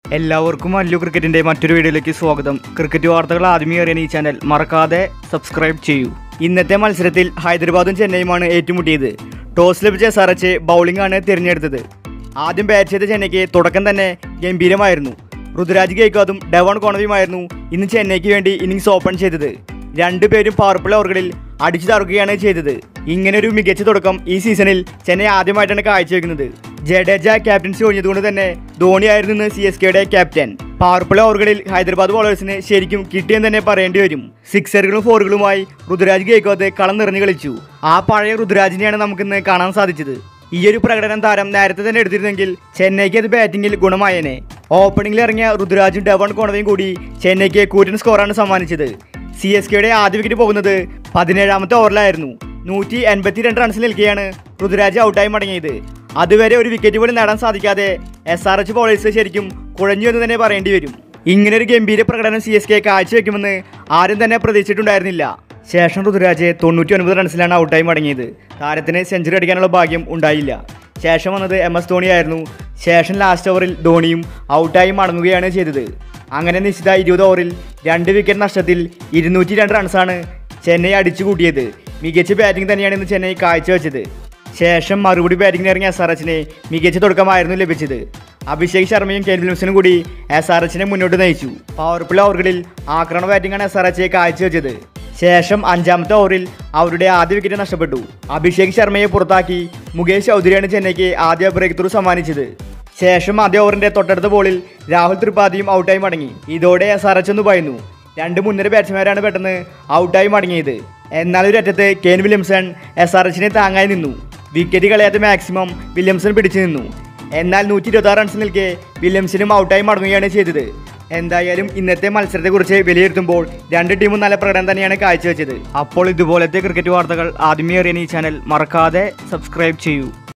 എല്ലാവർക്കും അല്ലു ക്രിക്കറ്റിന്റെ മറ്റൊരു വീഡിയോയിലേക്ക് സ്വാഗതം ക്രിക്കറ്റ് വാർത്തകൾ ആദ്യമേ അറിയാൻ ഈ ചാനൽ മറക്കാതെ സബ്സ്ക്രൈബ് ചെയ്യൂ ഇന്നത്തെ മത്സരത്തിൽ ഹൈദരാബാദും ചെന്നൈയുമാണ് ഏറ്റുമുട്ടിയത് ടോസ് ലഭിച്ച എസ് ആർ എച്ച് ബൗളിംഗ് ആണ് തിരഞ്ഞെടുത്തത് ആദ്യം ബാറ്റ് ചെയ്ത ചെന്നൈക്ക് തുടക്കം തന്നെ ഗംഭീരമായിരുന്നു ഋതുരാജ് ഗെയ്ക്വാദും ഡെവൺ കോണവിയുമായിരുന്നു ഇന്ന് ചെന്നൈക്ക് വേണ്ടി ഇന്നിങ്സ് ഓപ്പൺ ചെയ്തത് രണ്ടുപേരും പവർഫുൾ ഓവറുകളിൽ അടിച്ചു തറുകയാണ് ചെയ്തത് ഇങ്ങനെ ഒരു മികച്ച തുടക്കം ഈ സീസണിൽ ചെന്നൈ ആദ്യമായിട്ടാണ് കാഴ്ചവെക്കുന്നത് ജഡേജ ക്യാപ്റ്റൻസി ഒഴിഞ്ഞതുകൊണ്ട് തന്നെ ധോണിയായിരുന്നു ഇന്ന് സി എസ് കെയുടെ ക്യാപ്റ്റൻ പവർഫുൾ ഓവറുകളിൽ ഹൈദരാബാദ് ബോളേഴ്സിന് ശരിക്കും കിട്ടിയെന്ന് തന്നെ പറയേണ്ടി വരും സിക്സറുകളും ഫോറുകളുമായി ഋതുരാജ് ഗെയ്ക്വാദ് കളം നിറഞ്ഞു കളിച്ചു ആ പഴയ ഋതുരാജിനെയാണ് നമുക്കിന്ന് കാണാൻ സാധിച്ചത് ഈ ഒരു പ്രകടനം താരം നേരത്തെ തന്നെ എടുത്തിരുന്നെങ്കിൽ ചെന്നൈക്ക് അത് ബാറ്റിംഗിൽ ഗുണമായേനെ ഓപ്പണിംഗിൽ ഇറങ്ങിയ ഋതുരാജും ഡെവൺ കോണവയും കൂടി ചെന്നൈക്ക് കൂറ്റൻ സ്കോറാണ് സമ്മാനിച്ചത് സി എസ് കെയുടെ ആദ്യ വിക്കറ്റ് പോകുന്നത് പതിനേഴാമത്തെ ഓവറിലായിരുന്നു നൂറ്റി എൺപത്തിരണ്ട് റൺസിൽ നിൽക്കുകയാണ് ഋതുരാജ് ഔട്ടായി മടങ്ങിയത് അതുവരെ ഒരു വിക്കറ്റ് പോലും നേടാൻ സാധിക്കാതെ എസ് ആർ എച്ച് ബോളേഴ്സ് ശരിക്കും കുഴഞ്ഞു എന്ന് തന്നെ പറയേണ്ടി വരും ഇങ്ങനെ ഒരു ഗംഭീര പ്രകടനം സി എസ് കെ കാഴ്ചവെക്കുമെന്ന് ആരും തന്നെ പ്രതീക്ഷിച്ചിട്ടുണ്ടായിരുന്നില്ല ശേഷം ഋതുരാജ് തൊണ്ണൂറ്റി ഒൻപത് റൺസിലാണ് ഔട്ടായി മടങ്ങിയത് താരത്തിന് സെഞ്ചുറി അടിക്കാനുള്ള ഭാഗ്യം ഉണ്ടായില്ല ശേഷം വന്നത് എം എസ് ധോണിയായിരുന്നു ശേഷം ലാസ്റ്റ് ഓവറിൽ ധോണിയും ഔട്ടായി മടങ്ങുകയാണ് ചെയ്തത് അങ്ങനെ നിശ്ചിത ഇരുപത് ഓവറിൽ രണ്ട് വിക്കറ്റ് നഷ്ടത്തിൽ ഇരുന്നൂറ്റി രണ്ട് റൺസാണ് ചെന്നൈ അടിച്ചു കൂട്ടിയത് മികച്ച ബാറ്റിംഗ് തന്നെയാണ് ഇന്ന് ചെന്നൈ കാഴ്ചവെച്ചത് ശേഷം മറുപടി ബാറ്റിംഗിന് ഇറങ്ങിയ എസ് ആർ എച്ചിന് മികച്ച തുടക്കമായിരുന്നു ലഭിച്ചത് അഭിഷേക് ശർമ്മയും കെൻ വില്യംസനും കൂടി എസ് ആർ എച്ചിനെ മുന്നോട്ട് നയിച്ചു പവർഫുൾ ഓവറുകളിൽ ആക്രമണ ബാറ്റിംഗാണ് എസ് ആർ എച്ച് കാഴ്ചവെച്ചത് ശേഷം അഞ്ചാമത്തെ ഓവറിൽ അവരുടെ ആദ്യ വിക്കറ്റ് നഷ്ടപ്പെട്ടു അഭിഷേക് ശർമ്മയെ പുറത്താക്കി മുകേഷ് ചൗധരിയാണ് ചെന്നൈക്ക് ആദ്യ ബ്രേക്ക് ത്രൂ സമ്മാനിച്ചത് ശേഷം ആദ്യ ഓവറിന്റെ തൊട്ടടുത്ത ബോളിൽ രാഹുൽ ത്രിപാഠിയും ഔട്ടായി മടങ്ങി ഇതോടെ എസ് ആർ എച്ച് ഒന്ന് പായുന്നു രണ്ട് മുൻനിര ബാറ്റ്സ്മാരാണ് പെട്ടെന്ന് ഔട്ടായി മടങ്ങിയത് എന്നാൽ ഒരു അറ്റത്ത് കെൻ വില്യംസൺ എസ് ആർ എച്ചിനെ താങ്ങായി നിന്നു വിക്കറ്റ് കളയാത്ത മാക്സിമം വില്യംസൺ പിടിച്ചു നിന്നു എന്നാൽ നൂറ്റി ഇരുപത്തി ആറ് റൺസ് നിൽക്കെ വില്യംസനും ഔട്ടായി മടങ്ങുകയാണ് ചെയ്തത് എന്തായാലും ഇന്നത്തെ മത്സരത്തെക്കുറിച്ച് വിലയിരുത്തുമ്പോൾ രണ്ട് ടീമും നല്ല പ്രകടനം തന്നെയാണ് കാഴ്ചവെച്ചത് അപ്പോൾ ഇതുപോലത്തെ ക്രിക്കറ്റ് വാർത്തകൾ ആദ്യമേ അറിയാൻ ഈ ചാനൽ മറക്കാതെ സബ്സ്ക്രൈബ് ചെയ്യൂ